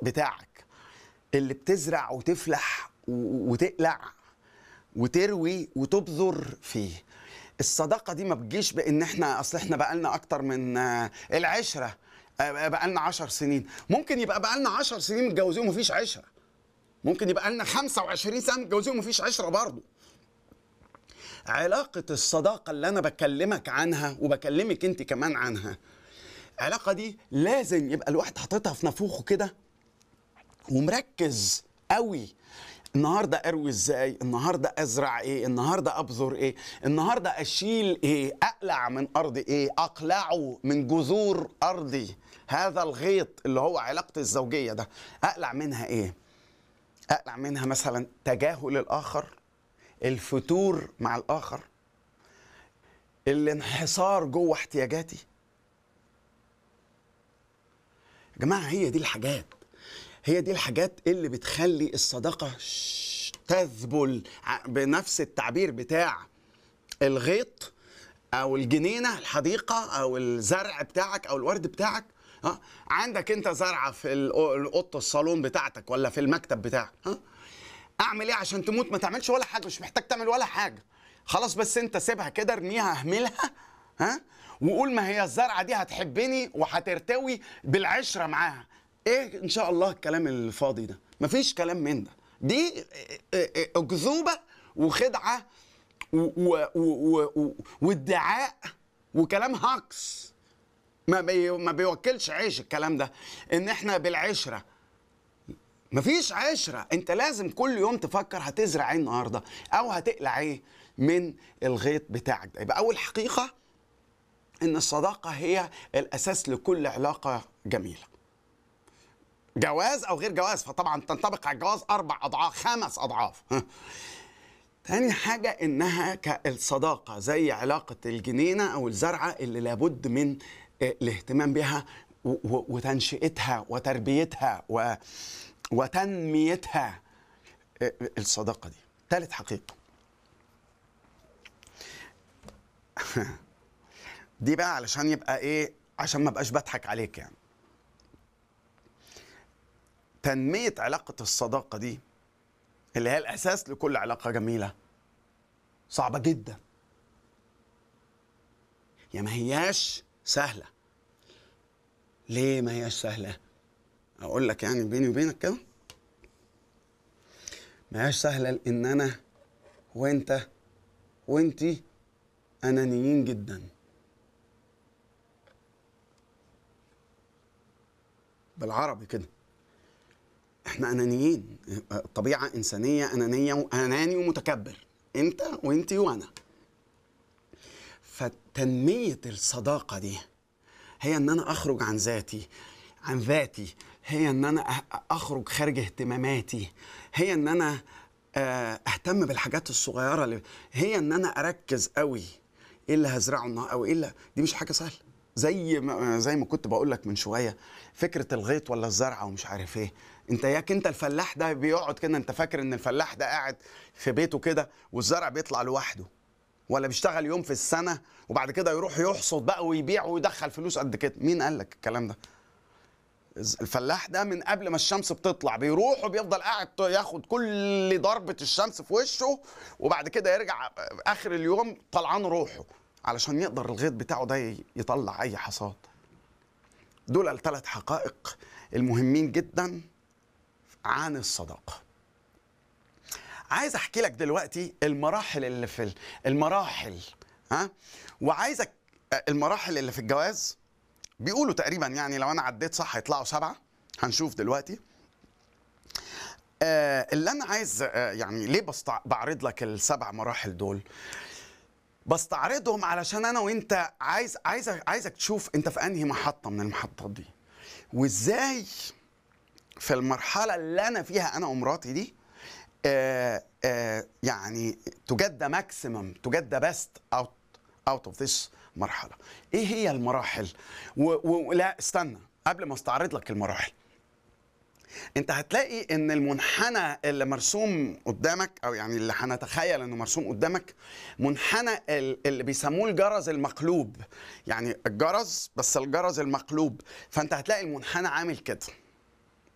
بتاعك اللي بتزرع وتفلح و- وتقلع وتروي وتبذر فيه الصداقة دي ما بتجيش بإن احنا أصل احنا بقالنا أكتر من آه، العشرة آه، بقالنا عشر سنين ممكن يبقى بقالنا عشر سنين متجوزين ومفيش عشرة ممكن يبقى لنا 25 سنة متجوزين ومفيش عشرة برضه علاقة الصداقة اللي أنا بكلمك عنها وبكلمك أنت كمان عنها العلاقة دي لازم يبقى الواحد حاططها في نافوخه كده ومركز قوي النهارده اروي ازاي النهارده ازرع ايه النهارده ابذر ايه النهارده اشيل ايه اقلع من ارض ايه اقلعه من جذور ارضي هذا الغيط اللي هو علاقتي الزوجيه ده اقلع منها ايه اقلع منها مثلا تجاهل الاخر الفتور مع الاخر الانحصار جوه احتياجاتي يا جماعه هي دي الحاجات هي دي الحاجات اللي بتخلي الصداقه ش- تذبل ع- بنفس التعبير بتاع الغيط او الجنينه الحديقه او الزرع بتاعك او الورد بتاعك ها عندك انت زرعه في الأو- اوضه الصالون بتاعتك ولا في المكتب بتاعك ها اعمل ايه عشان تموت ما تعملش ولا حاجه مش محتاج تعمل ولا حاجه خلاص بس انت سيبها كده ارميها اهملها ها وقول ما هي الزرعه دي هتحبني وهترتوي بالعشره معاها ايه ان شاء الله الكلام الفاضي ده مفيش كلام من ده دي اكذوبه وخدعه و- و- و- و- وادعاء وكلام هاكس ما بي ما بيوكلش عيش الكلام ده ان احنا بالعشره مفيش عشرة انت لازم كل يوم تفكر هتزرع ايه النهاردة او هتقلع ايه من الغيط بتاعك ده يبقى اول حقيقة ان الصداقة هي الاساس لكل علاقة جميلة جواز او غير جواز فطبعا تنطبق على الجواز اربع اضعاف خمس اضعاف ها. تاني حاجة إنها كالصداقة زي علاقة الجنينة أو الزرعة اللي لابد من آه، الاهتمام بها و- و- وتنشئتها وتربيتها و- وتنميتها آه، الصداقة دي ثالث حقيقة دي بقى علشان يبقى إيه عشان ما بقاش بضحك عليك يعني تنمية علاقة الصداقة دي اللي هي الاساس لكل علاقه جميله صعبه جدا يا ما هياش سهله ليه ما هياش سهله اقول لك يعني بيني وبينك كده ما هياش سهله لان انا وانت وانتي انانيين جدا بالعربي كده احنا انانيين طبيعه انسانيه انانيه واناني ومتكبر انت وانتي وانا فتنميه الصداقه دي هي ان انا اخرج عن ذاتي عن ذاتي هي ان انا أه- اخرج خارج اهتماماتي هي ان انا آه، اهتم بالحاجات الصغيره اللي هي ان انا اركز قوي ايه اللي هزرعه النهارده او ايه اللي دي مش حاجه سهله زي ما زي ما كنت بقول لك من شويه فكره الغيط ولا الزرعه ومش عارف ايه انت ياك انت الفلاح ده بيقعد كده انت فاكر ان الفلاح ده قاعد في بيته كده والزرع بيطلع لوحده ولا بيشتغل يوم في السنه وبعد كده يروح يحصد بقى ويبيع ويدخل فلوس قد كده مين قال لك الكلام ده الفلاح ده من قبل ما الشمس بتطلع بيروح وبيفضل قاعد ياخد كل ضربة الشمس في وشه وبعد كده يرجع آخر اليوم طلعان روحه علشان يقدر الغيط بتاعه ده يطلع أي حصاد دول الثلاث حقائق المهمين جدا عن الصداقة عايز احكي لك دلوقتي المراحل اللي في ال- المراحل ها وعايزك المراحل اللي في الجواز بيقولوا تقريبا يعني لو انا عديت صح هيطلعوا سبعه هنشوف دلوقتي آه اللي انا عايز آه يعني ليه بستع... بعرض لك السبع مراحل دول بستعرضهم علشان انا وانت عايز عايز عايزك تشوف انت في انهي محطه من المحطات دي وازاي في المرحله اللي انا فيها انا ومراتي دي آه آه يعني to get the maximum to get the best out out of this مرحله ايه هي المراحل ولا استنى قبل ما استعرض لك المراحل انت هتلاقي ان المنحنى اللي مرسوم قدامك او يعني اللي هنتخيل انه مرسوم قدامك منحنى ال- اللي بيسموه الجرز المقلوب يعني الجرز بس الجرز المقلوب فانت هتلاقي المنحنى عامل كده